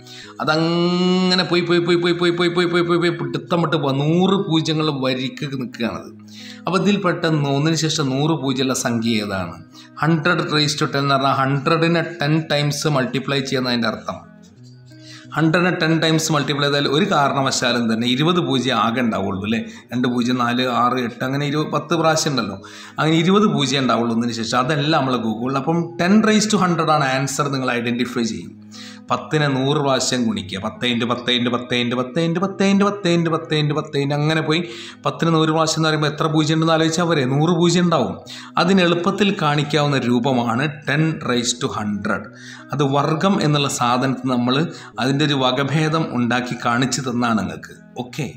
അതങ്ങനെ പോയി പോയി പോയി പോയി പോയി പോയി പോയി പോയി പോയി പോയി പിടുത്തം വിട്ട് പോവാ നൂറ് പൂജ്യങ്ങൾ വരിക്ക് നിൽക്കുകയാണത് അപ്പോൾ ഇതിൽ പെട്ടെന്ന് ഒന്നിന് ശേഷം നൂറ് പൂജ്യമുള്ള സംഖ്യ ഏതാണ് ഹൺഡ്രഡ് റേസ് ടു ടെൻ എന്ന് പറഞ്ഞാൽ ഹൺഡ്രഡിനെ ടെൻ ടൈംസ് മൾട്ടിപ്ലൈ ചെയ്യുന്നതിൻ്റെ അർത്ഥം ഹൺഡ്രഡിനെ ടെൻ ടൈംസ് മൾട്ടിപ്ലൈ ചെയ്താൽ ഒരു കാരണവശാലും തന്നെ ഇരുപത് പൂജ്യം ആകെ ഉണ്ടാവുള്ളൂ അല്ലേ രണ്ട് പൂജ്യം നാല് ആറ് എട്ട് അങ്ങനെ ഇരുപത് പത്ത് പ്രാവശ്യം ഉണ്ടല്ലോ അങ്ങനെ ഇരുപത് പൂജ്യം ഉണ്ടാവുള്ളൂ ഒന്നിന് ശേഷം അതല്ല നമ്മൾ ഗൂഗിളിൽ അപ്പം ടെൻ റൈസ് ടു ഹൺഡ്രഡ് ആണ് ആൻസർ നിങ്ങൾ ഐഡൻറ്റിഫൈ ചെയ്യും പത്തിനെ നൂറ് പ്രാവശ്യം ഗുണിക്കുക പത്ത് ഇൻറ്റ് പത്ത് ഇൻറ്റ് പത്ത് ഇൻറ്റ് പത്ത് ഇൻറ്റ് പത്ത് ഇൻറ്റ് പത്ത് ഇൻറ്റ് പത്ത് ഇൻറ്റ് പത്ത് ഇൻറ്റ് അങ്ങനെ പോയി പത്തിന് നൂറ് പ്രാവശ്യം എന്ന് പറയുമ്പോൾ എത്ര പൂജ്യം ഉണ്ടെന്ന് ആലോചിച്ചാൽ പോരെ നൂറ് പൂജ്യം ഉണ്ടാവും അതിന് എളുപ്പത്തിൽ കാണിക്കാവുന്ന രൂപമാണ് ടെൻ റൈസ് ടു ഹൺഡ്രഡ് അത് വർഗം എന്നുള്ള സാധനത്തിന് നമ്മൾ അതിൻ്റെ ഒരു വകഭേദം ഉണ്ടാക്കി കാണിച്ചു തന്നാണ് നിങ്ങൾക്ക് ഓക്കെ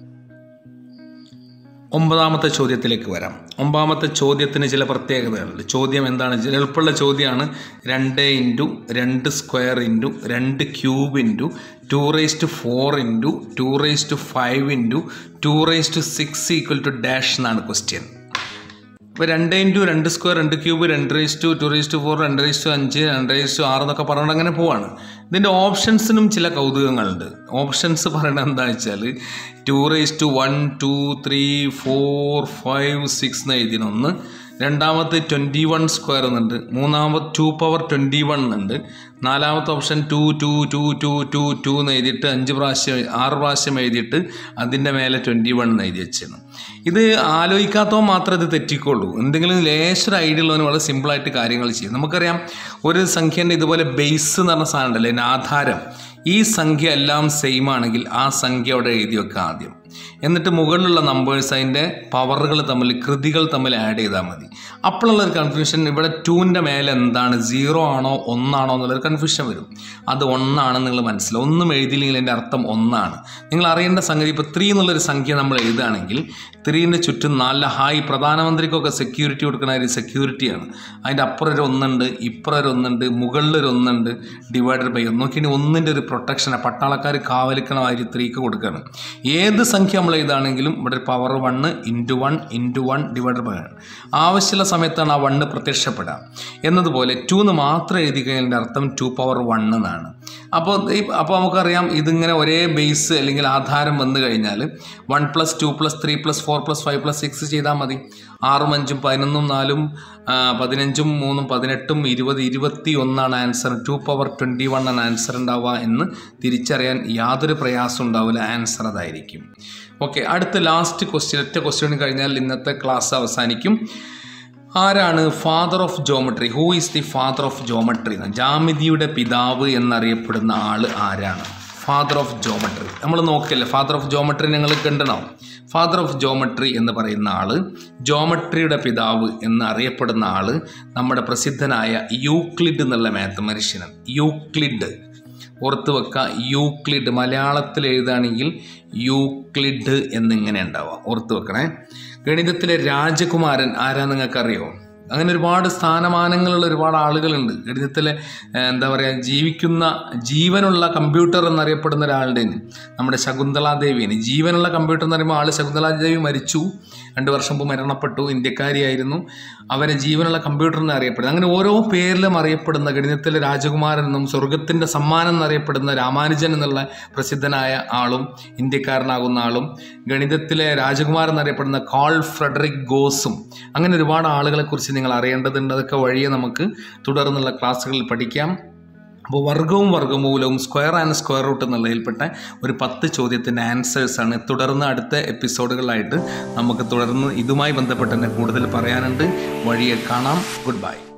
ഒമ്പതാമത്തെ ചോദ്യത്തിലേക്ക് വരാം ഒമ്പതാമത്തെ ചോദ്യത്തിന് ചില പ്രത്യേകതകളുണ്ട് ചോദ്യം എന്താണ് ചെ- എളുപ്പമുള്ള ചോദ്യമാണ് രണ്ട് ഇൻറ്റു രണ്ട് സ്ക്വയർ ഇൻറ്റു രണ്ട് cube into two raise to four into two raise to five into two raise to six equal to dash എന്നാണ് ക്വസ്റ്റ്യൻ ഇപ്പോൾ രണ്ട് ഇൻറ്റു രണ്ട് സ്ക്വയർ രണ്ട് ക്യൂബ് രണ്ട് raise to two raise to four രണ്ട് raise to അഞ്ച് രണ്ട് raise to ആറ് എന്നൊക്കെ പറഞ്ഞുകൊണ്ട് അങ്ങനെ പോവാണ് ഇതിൻ്റെ ഓപ്ഷൻസിനും ചില കൗതുകങ്ങളുണ്ട് ഓപ്ഷൻസ് പറയണത് എന്താ വെച്ചാൽ two raise to one two three four five six എന്ന് എഴുതിന് ഒന്ന് രണ്ടാമത്തെ ട്വൻറ്റി വൺ സ്ക്വയർ എന്നുണ്ട് മൂന്നാമത് ടു പവർ ട്വൻറ്റി വൺ എന്നുണ്ട് നാലാമത്തെ option two two two two two two എന്ന് എഴുതിയിട്ട് അഞ്ച് പ്രാവശ്യം ആറ് പ്രാവശ്യം എഴുതിയിട്ട് അതിൻ്റെ മേലെ ട്വൻറ്റി വൺ എന്ന് എഴുതി വെച്ചാണ് ഇത് ആലോചിക്കാത്തവൻ മാത്രമേ ഇത് തെറ്റിക്കുള്ളൂ എന്തെങ്കിലും ലേശർ ഐഡിയ ഉള്ളവന് വളരെ സിമ്പിളായിട്ട് കാര്യങ്ങൾ ചെയ്യും നമുക്കറിയാം ഒരു സംഖ്യേൻ്റെ ഇതുപോലെ ബേസ് എന്ന് പറഞ്ഞ സാധനം ഉണ്ടല്ലോ അതിന് ആധാരം ഈ സംഖ്യ എല്ലാം സെയിം ആണെങ്കിൽ ആ സംഖ്യ അവിടെ എഴുതി വെക്കുക ആദ്യം എന്നിട്ട് മുകളിലുള്ള നമ്പേഴ്സ് അതിൻ്റെ പവറുകൾ തമ്മിൽ കൃതികൾ തമ്മിൽ ആഡ് ചെയ്താൽ മതി അപ്പോഴുള്ള ഒരു കൺഫ്യൂഷൻ ഇവിടെ ടൂവിൻ്റെ മേലെ എന്താണ് സീറോ ആണോ ഒന്നാണോ എന്നുള്ളൊരു കൺഫ്യൂഷൻ വരും അത് ഒന്നാണെന്ന് നിങ്ങൾ മനസ്സിലാവും ഒന്നും എഴുതിയില്ലെങ്കിൽ അതിൻ്റെ അർത്ഥം ഒന്നാണ് നിങ്ങൾ അറിയേണ്ട സംഗതി ഇപ്പോൾ ത്രീ എന്നുള്ളൊരു സംഖ്യ നമ്മൾ എഴുതുകയാണെങ്കിൽ ത്രീൻ്റെ ചുറ്റും നല്ല ഹായ് പ്രധാനമന്ത്രിക്കൊക്കെ സെക്യൂരിറ്റി കൊടുക്കുന്ന ഒരു സെക്യൂരിറ്റിയാണ് അതിൻ്റെ അപ്പുറം ഒരു ഒന്നുണ്ട് ഇപ്പുറം ഒരു ഒന്നുണ്ട് മുകളിലൊരു ഒന്നുണ്ട് ഡിവൈഡഡ് ബൈ ഒന്ന് നോക്കിയാൽ ഒന്നിൻ്റെ ഒരു പ്രൊട്ടക്ഷനാണ് പട്ടാളക്കാർ കാവലിക്കണ മാതിരി ത്രീക്ക് കൊടുക്കുകയാണ് ഏത് സംഖ്യ നമ്മൾ എഴുതാണെങ്കിലും ഇവിടെ ഒരു power one into one into one divided by one ആവശ്യമുള്ള സമയത്താണ് ആ വണ്ണ് പ്രത്യക്ഷപ്പെടുക എന്നതുപോലെ ടു എന്ന് മാത്രം എഴുതി കഴിഞ്ഞതിൻ്റെ അർത്ഥം ടു പവർ വൺ എന്നാണ് അപ്പോൾ ഈ അപ്പോൾ നമുക്കറിയാം ഇതിങ്ങനെ ഒരേ ബേസ് അല്ലെങ്കിൽ ആധാരം വന്നു കഴിഞ്ഞാൽ one plus two plus three plus four plus five plus six ചെയ്താൽ മതി ആറും അഞ്ചും പതിനൊന്നും നാലും ആ, പതിനഞ്ചും മൂന്നും പതിനെട്ടും ഇരുപത് ഇരുപത്തി ഒന്നാണ് answer two power twenty one ആണ് ആൻസർ ഉണ്ടാവുക എന്ന് തിരിച്ചറിയാൻ യാതൊരു പ്രയാസം ഉണ്ടാവില്ല ആൻസർ അതായിരിക്കും ഓക്കെ അടുത്ത ലാസ്റ്റ് ക്വസ്റ്റ്യൻ ഒറ്റ ക്വസ്റ്റ്യൻ കഴിഞ്ഞാൽ ഇന്നത്തെ ക്ലാസ് അവസാനിക്കും ആരാണ് father of geometry who is the father of geometry ജാമിതിയുടെ പിതാവ് എന്നറിയപ്പെടുന്ന ആൾ ആരാണ് ഫാദർ ഓഫ് ജോമെട്രി നമ്മൾ നോക്കില്ലേ ഫാദർ ഓഫ് ജോമെട്രി നിങ്ങൾ കണ്ടണോ ഫാദർ ഓഫ് ജോമെട്രി എന്ന് പറയുന്ന ആൾ ജോമെട്രിയുടെ പിതാവ് എന്ന് അറിയപ്പെടുന്ന ആൾ നമ്മുടെ പ്രസിദ്ധനായ യൂക്ലിഡ് എന്നുള്ള മാത്തമനുഷ്യനാണ് യൂക്ലിഡ് ഓർത്ത് വെക്കുക യൂക്ലിഡ് മലയാളത്തിൽ എഴുതുകയാണെങ്കിൽ യൂക്ലിഡ് എന്നിങ്ങനെ ഉണ്ടാവുക ഓർത്ത് വെക്കണേ ഗണിതത്തിലെ രാജകുമാരൻ ആരാ നിങ്ങൾക്കറിയോ അങ്ങനെ ഒരുപാട് സ്ഥാനമാനങ്ങളുള്ള ഒരുപാട് ആളുകളുണ്ട് ഗണിതത്തിലെ ഏഹ്, എന്താ പറയുക ജീവിക്കുന്ന ജീവനുള്ള കമ്പ്യൂട്ടർ എന്നറിയപ്പെടുന്ന ഒരാളുടെ നമ്മുടെ ശകുന്തളാദേവിയാണ് ജീവനുള്ള കമ്പ്യൂട്ടർ എന്ന് പറയുമ്പോൾ ആൾ ശകുന്തളാദേവി മരിച്ചു രണ്ട് വർഷം മുമ്പ് മരണപ്പെട്ടു ഇന്ത്യക്കാരിയായിരുന്നു അവരെ ജീവനുള്ള കമ്പ്യൂട്ടർ എന്ന് അറിയപ്പെടുന്നത് അങ്ങനെ ഓരോ പേരിലും അറിയപ്പെടുന്ന ഗണിതത്തിലെ രാജകുമാരൻ എന്നും സ്വർഗത്തിൻ്റെ സമ്മാനം എന്നറിയപ്പെടുന്ന രാമാനുജൻ എന്നുള്ള പ്രസിദ്ധനായ ആളും ഇന്ത്യക്കാരനാകുന്ന ആളും ഗണിതത്തിലെ രാജകുമാരൻ എന്നറിയപ്പെടുന്ന കാൾ ഫ്രെഡറിക് ഗോസും അങ്ങനെ ഒരുപാട് ആളുകളെ കുറിച്ച് നിങ്ങൾ അറിയേണ്ടതുണ്ട് അതൊക്കെ വഴിയെ നമുക്ക് തുടർന്നുള്ള ക്ലാസ്സുകളിൽ പഠിക്കാം അപ്പോൾ വർഗവും വർഗമൂലവും സ്ക്വയർ ആൻഡ് സ്ക്വയർ റൂട്ട് എന്നുള്ളതിൽപ്പെട്ട ഒരു പത്ത് ചോദ്യത്തിൻ്റെ ആൻസേഴ്സാണ് തുടർന്ന് അടുത്ത എപ്പിസോഡുകളായിട്ട് നമുക്ക് തുടർന്ന് ഇതുമായി ബന്ധപ്പെട്ട് തന്നെ കൂടുതൽ പറയാനുണ്ട് വഴിയെ കാണാം ഗുഡ് ബൈ